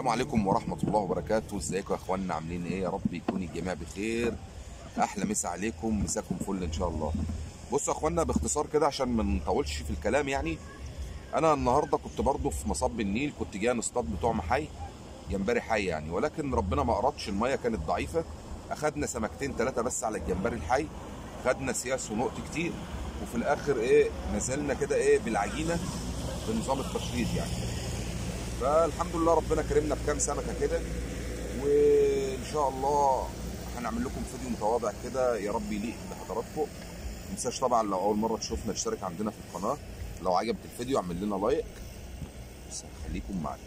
السلام عليكم ورحمة الله وبركاته ازيكم يا اخوانا عاملين ايه يا رب يكون الجميع بخير احلى مسا عليكم مساكم فل ان شاء الله بصوا يا اخوانا باختصار كده عشان ما نطولش في الكلام يعني انا النهارده كنت برضو في مصب النيل كنت جاي نصطاد بتوع محي جمبري حي يعني ولكن ربنا ما اردش الميه كانت ضعيفه اخدنا سمكتين ثلاثه بس على الجمبري الحي خدنا سياس ونقط كتير وفي الاخر ايه نزلنا كده ايه بالعجينه بنظام التشريط يعني فالحمد لله ربنا كرمنا بكام سمكه كده وان شاء الله هنعمل لكم فيديو متواضع كده يا رب يليق بحضراتكم ما تنساش طبعا لو اول مره تشوفنا اشترك عندنا في القناه لو عجبك الفيديو اعمل لنا لايك بس خليكم معانا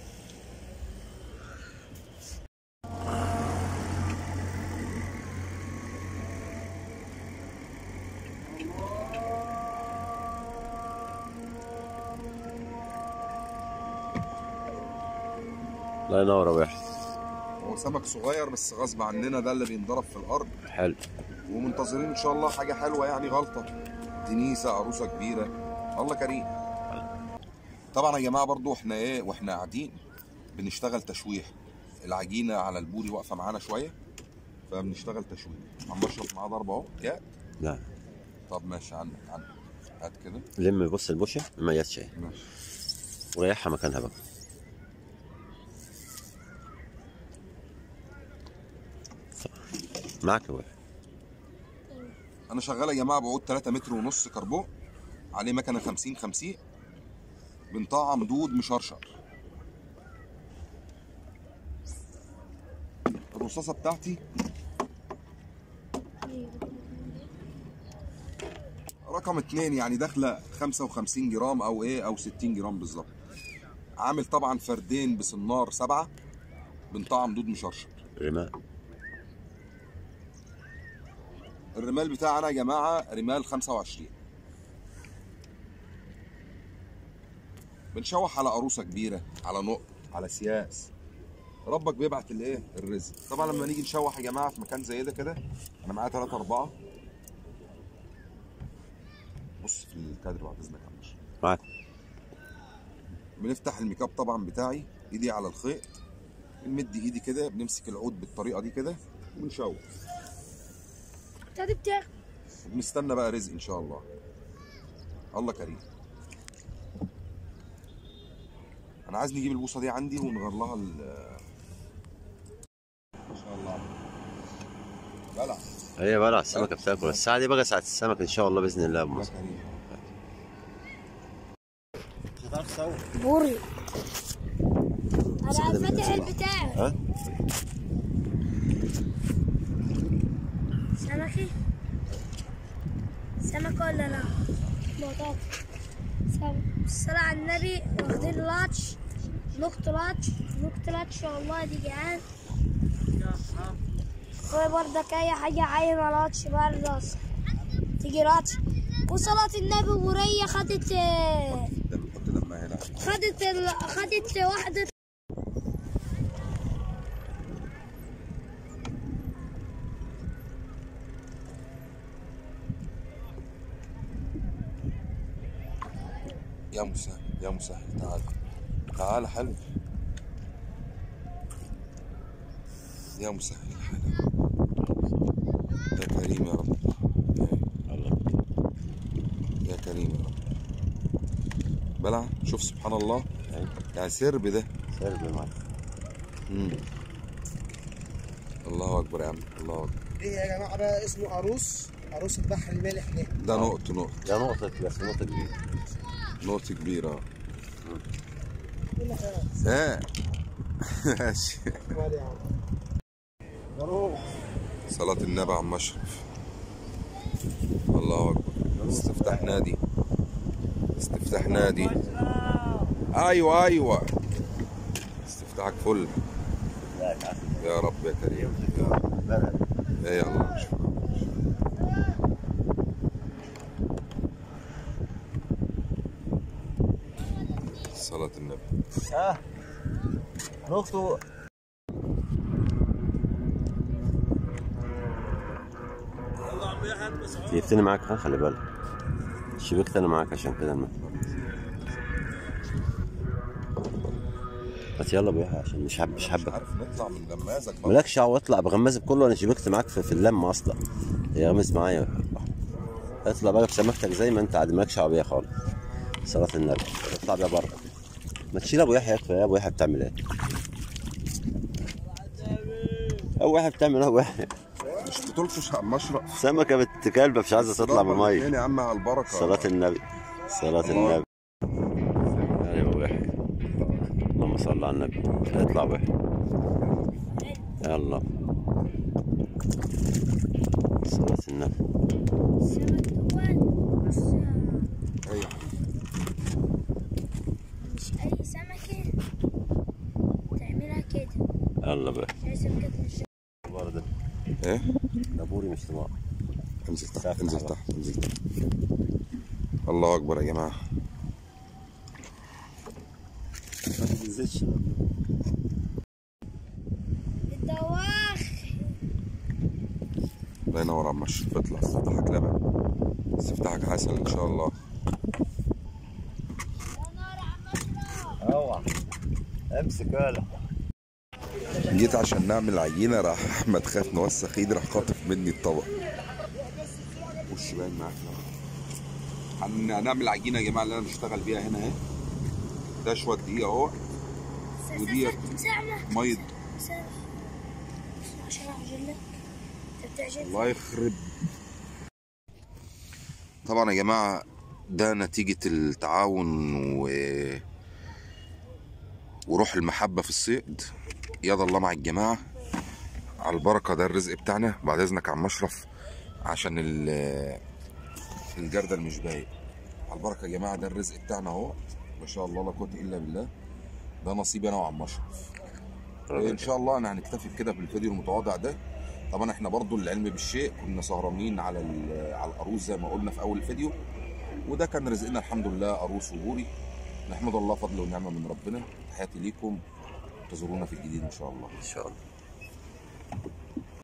الله ينور يا واحد هو سمك صغير بس غصب عننا ده اللي بينضرب في الارض حلو ومنتظرين ان شاء الله حاجه حلوه يعني غلطه دنيسه عروسه كبيره الله كريم طبعا يا جماعه برضو احنا ايه واحنا قاعدين بنشتغل تشويح العجينه على البوري واقفه معانا شويه فبنشتغل تشويح عم بشرب معاه ضربه اهو يا لا طب ماشي عنك عنك هات كده لم بص البوشه ما جاتش ماشي وريحها مكانها بقى معك يا واحد انا شغال يا جماعه بعود 3 متر ونص كربون عليه مكنه 50 50 بنطعم دود مشرشر الرصاصه بتاعتي رقم اتنين يعني داخله 55 جرام او ايه او 60 جرام بالظبط عامل طبعا فردين بسنار سبعة بنطعم دود مشرشر رماء الرمال بتاعنا يا جماعه رمال 25 بنشوح على عروسه كبيره على نقط على سياس ربك بيبعت الايه الرزق طبعا لما نيجي نشوح يا جماعه في مكان زي ده كده انا معايا 3 4 بص في الكادر بعد اذنك يا عم أشرف. معك بنفتح الميك اب طبعا بتاعي ايدي على الخيط بنمد ايدي كده بنمسك العود بالطريقه دي كده ونشوح ابتدي بتاعك وبنستنى بقى رزق ان شاء الله الله كريم انا عايز نجيب البوصه دي عندي ونغير لها ال ما شاء الله بلع هي بقى السمكه بتاكل الساعه دي بقى ساعه السمك ان شاء الله باذن الله يا أبو الله مصر. كريم بوري انا فاتح البتاع ها سمكي سمكة ولا لا؟ بطاطا سم- الصلاة على النبي واخدين لاتش نقط لاتش نقط لاتش والله دي جعان هو برضك أي حاجة عايمة لاتش برضه تيجي لاتش وصلاة النبي ورية خدت آه، دم حط دم هنا خدت ال... خدت واحدة يا مسهل يا مسهل تعال تعال حلو يا مسهل حلو يا كريم يا رب يا كريم يا رب بلع شوف سبحان الله أيوة. يعني سرب ده سير معك مم. الله اكبر يا عم الله اكبر ايه يا جماعه ده اسمه عروس عروس البحر المالح ده ده نقط نقط ده نقطه بس نقطه كبيره نقط كبيرة كل خير ها ماشي مال يا عم بروح صلاة النبي عم أشرف الله أكبر استفتاح نادي استفتاح نادي أيوة أيوة استفتاحك فل يا رب يا كريم يا رب يا يلا شكرا صلاة النبي ها نقطه يفتني معاك ها خلي بالك شبكت انا معاك عشان كده الماء بس يلا بيها عشان مش حاب مش مش حابك عارف نطلع من غمازك بقى مالكش دعوه اطلع بغمازك كله انا شبكت معاك في, في اللمه اصلا هي غمز معايا اطلع بقى بسمكتك زي ما انت عادي مالكش دعوه بيها خالص صلاه النبي اطلع بيها بره ما تشيل ابو يحيى يكفي يا ابو يحيى بتعمل ايه ابو يحيى بتعمل ايه يا ابو يحيى مش بتلطش على المشرق سمكه بنت كلبه مش عايزه تطلع من الميه يا عم على البركه صلاة النبي صلاة الله. النبي يا ابو يحيى اللهم صل على النبي اطلع بيه يلا صلاة النبي السمك دوان بس ايوه مش أي سمكة تعملها كده يلا بيه زي سمكة مش برضه ايه دبوري مش طباع انزل تحت سافر انزل على. تحت انزل تحت الله اكبر يا جماعه ما تنزلش الدواخ الله ينور على المشرق اطلع استفتحك لبن استفتحك عسل ان شاء الله اوعى امسك ولا جيت عشان نعمل عجينه راح احمد خاف نوسخ ايدي راح خاطف مني الطبق وش باين معاك هن- هنعمل عجينه يا جماعه اللي انا بشتغل بيها هنا اهي ده شويه دقيق اهو ودي سامة ميه سامة عشان أعجن لك أنت بتعجن الله يخرب طبعا يا جماعة ده نتيجة التعاون و... وروح المحبة في الصيد يد الله مع الجماعة على البركة ده الرزق بتاعنا بعد إذنك يا عم أشرف عشان ال... الجردل مش باين على البركة يا جماعة ده الرزق بتاعنا أهو ما شاء الله لا قوة إلا بالله ده نصيبي أنا وعم أشرف ان شاء الله انا هنكتفي بكده بالفيديو المتواضع ده طبعا احنا برضو العلم بالشيء كنا سهرانين على ال- على القاروص زي ما قلنا في اول الفيديو وده كان رزقنا الحمد لله قاروص وبوري نحمد الله فضل ونعمه من ربنا تحياتي ليكم انتظرونا في الجديد ان شاء الله ان شاء الله